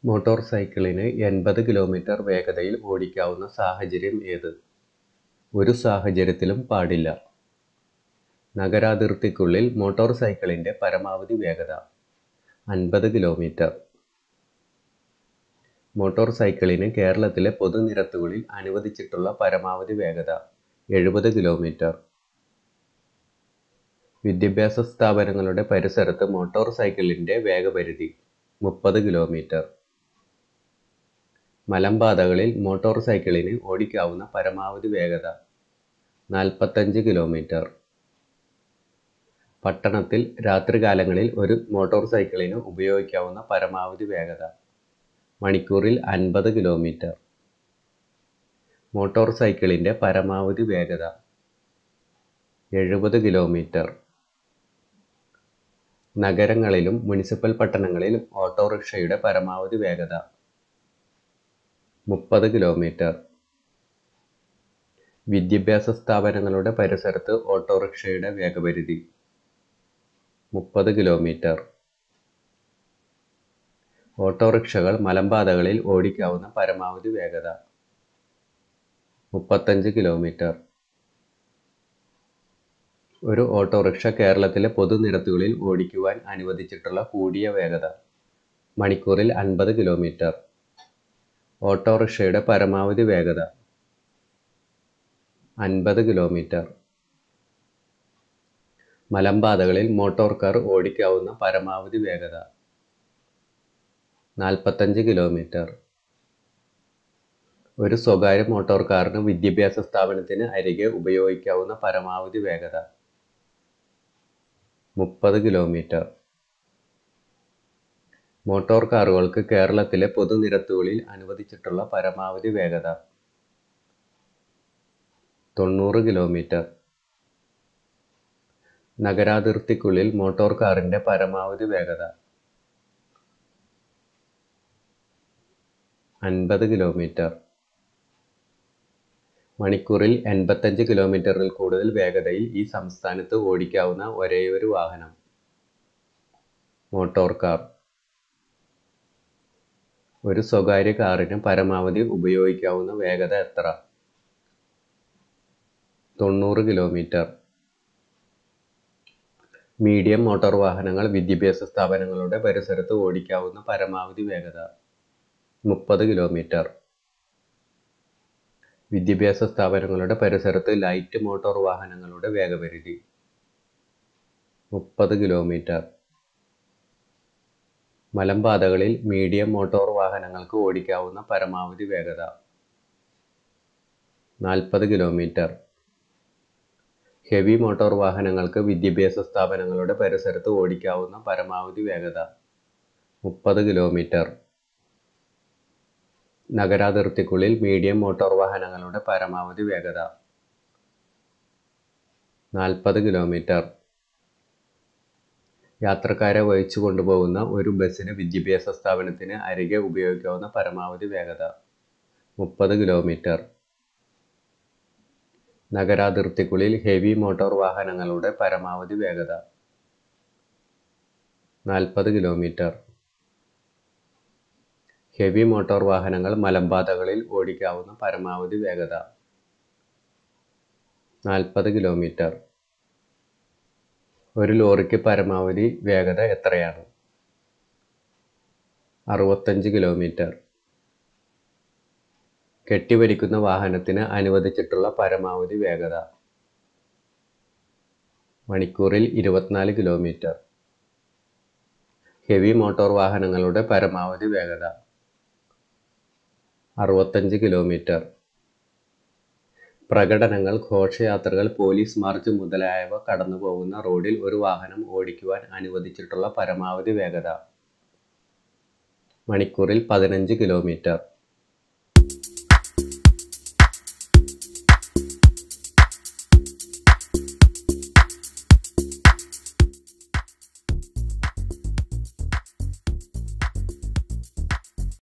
motor സൈക്കിളിന് എൺപത് kilometre വേഗതയിൽ ഓടിക്കാവുന്ന സാഹചര്യം ഏത് ഒരു സാഹചര്യത്തിലും പാടില്ല നഗരാതിർത്തിക്കുള്ളിൽ മോട്ടോർ സൈക്കിളിൻ്റെ പരമാവധി വേഗത അൻപത് കിലോമീറ്റർ മോട്ടോർ സൈക്കിളിന് കേരളത്തിലെ പൊതുനിരത്തുകളിൽ അനുവദിച്ചിട്ടുള്ള പരമാവധി വേഗത എഴുപത് കിലോമീറ്റർ വിദ്യാഭ്യാസ സ്ഥാപനങ്ങളുടെ പരിസരത്ത് മോട്ടോർ സൈക്കിളിൻ്റെ വേഗപരിധി മുപ്പത് കിലോമീറ്റർ മലമ്പാതകളിൽ മോട്ടോർ സൈക്കിളിന് ഓടിക്കാവുന്ന പരമാവധി വേഗത നാൽപ്പത്തഞ്ച് കിലോമീറ്റർ പട്ടണത്തിൽ രാത്രികാലങ്ങളിൽ ഒരു മോട്ടോർ സൈക്കിളിന് ഉപയോഗിക്കാവുന്ന പരമാവധി വേഗത മണിക്കൂറിൽ അൻപത് കിലോമീറ്റർ മോട്ടോർ സൈക്കിളിൻ്റെ പരമാവധി വേഗത എഴുപത് കിലോമീറ്റർ നഗരങ്ങളിലും മുനിസിപ്പൽ പട്ടണങ്ങളിലും ഓട്ടോറിക്ഷയുടെ പരമാവധി വേഗത മുപ്പത് കിലോമീറ്റർ വിദ്യാഭ്യാസ സ്ഥാപനങ്ങളുടെ പരിസരത്ത് ഓട്ടോറിക്ഷയുടെ വേഗപരിധി മുപ്പത് കിലോമീറ്റർ ഓട്ടോറിക്ഷകൾ മലമ്പാതകളിൽ ഓടിക്കാവുന്ന പരമാവധി വേഗത മുപ്പത്തഞ്ച് കിലോമീറ്റർ ഒരു ഓട്ടോറിക്ഷ കേരളത്തിലെ പൊതുനിരത്തുകളിൽ ഓടിക്കുവാൻ അനുവദിച്ചിട്ടുള്ള കൂടിയ വേഗത മണിക്കൂറിൽ അൻപത് കിലോമീറ്റർ ഓട്ടോറിക്ഷയുടെ പരമാവധി വേഗത അൻപത് കിലോമീറ്റർ മലമ്പാതകളിൽ മോട്ടോർ കാർ ഓടിക്കാവുന്ന പരമാവധി വേഗത നാൽപ്പത്തഞ്ച് കിലോമീറ്റർ ഒരു സ്വകാര്യ മോട്ടോർ കാറിന് വിദ്യാഭ്യാസ സ്ഥാപനത്തിന് അരികെ ഉപയോഗിക്കാവുന്ന പരമാവധി വേഗത മുപ്പത് കിലോമീറ്റർ മോട്ടോർ കാറുകൾക്ക് കേരളത്തിലെ പൊതുനിരത്തുകളിൽ അനുവദിച്ചിട്ടുള്ള പരമാവധി വേഗത തൊണ്ണൂറ് കിലോമീറ്റർ നഗരാതിർത്തിക്കുള്ളിൽ മോട്ടോർ കാറിൻ്റെ പരമാവധി വേഗത അൻപത് കിലോമീറ്റർ മണിക്കൂറിൽ എൺപത്തഞ്ച് കിലോമീറ്ററിൽ കൂടുതൽ വേഗതയിൽ ഈ സംസ്ഥാനത്ത് ഓടിക്കാവുന്ന ഒരേയൊരു വാഹനം മോട്ടോർ കാർ ഒരു സ്വകാര്യ കാറിന് പരമാവധി ഉപയോഗിക്കാവുന്ന വേഗത എത്ര തൊണ്ണൂറ് കിലോമീറ്റർ മീഡിയം മോട്ടോർ വാഹനങ്ങൾ വിദ്യാഭ്യാസ സ്ഥാപനങ്ങളുടെ പരിസരത്ത് ഓടിക്കാവുന്ന പരമാവധി വേഗത മുപ്പത് കിലോമീറ്റർ വിദ്യാഭ്യാസ സ്ഥാപനങ്ങളുടെ പരിസരത്ത് ലൈറ്റ് മോട്ടോർ വാഹനങ്ങളുടെ വേഗപരിധി മുപ്പത് കിലോമീറ്റർ മലമ്പാതകളിൽ മീഡിയം മോട്ടോർ വാഹനങ്ങൾക്ക് ഓടിക്കാവുന്ന പരമാവധി വേഗത നാൽപ്പത് കിലോമീറ്റർ ഹെവി മോട്ടോർ വാഹനങ്ങൾക്ക് വിദ്യാഭ്യാസ സ്ഥാപനങ്ങളുടെ പരിസരത്ത് ഓടിക്കാവുന്ന പരമാവധി വേഗത മുപ്പത് കിലോമീറ്റർ നഗരാതിർത്തിക്കുള്ളിൽ മീഡിയം മോട്ടോർ വാഹനങ്ങളുടെ പരമാവധി വേഗത നാൽപ്പത് കിലോമീറ്റർ യാത്രക്കാരെ വഹിച്ചു കൊണ്ടുപോകുന്ന ഒരു ബസ്സിന് വിദ്യാഭ്യാസ സ്ഥാപനത്തിന് അരികെ ഉപയോഗിക്കാവുന്ന പരമാവധി വേഗത മുപ്പത് കിലോമീറ്റർ നഗരാതിർത്തിക്കുള്ളിൽ ഹെവി മോട്ടോർ വാഹനങ്ങളുടെ പരമാവധി വേഗത നാൽപ്പത് കിലോമീറ്റർ ഹെവി മോട്ടോർ വാഹനങ്ങൾ മലമ്പാതകളിൽ ഓടിക്കാവുന്ന പരമാവധി വേഗത നാൽപ്പത് കിലോമീറ്റർ ഒരു ലോറിക്ക് പരമാവധി വേഗത എത്രയാണ് അറുപത്തഞ്ച് കിലോമീറ്റർ കെട്ടിവലിക്കുന്ന വാഹനത്തിന് അനുവദിച്ചിട്ടുള്ള പരമാവധി വേഗത മണിക്കൂറിൽ ഇരുപത്തിനാല് കിലോമീറ്റർ ഹെവി മോട്ടോർ വാഹനങ്ങളുടെ പരമാവധി വേഗത അറുപത്തഞ്ച് കിലോമീറ്റർ പ്രകടനങ്ങൾ ഘോഷയാത്രകൾ പോലീസ് മാർച്ച് മുതലായവ കടന്നു പോകുന്ന റോഡിൽ ഒരു വാഹനം ഓടിക്കുവാൻ അനുവദിച്ചിട്ടുള്ള പരമാവധി വേഗത മണിക്കൂറിൽ പതിനഞ്ച് കിലോമീറ്റർ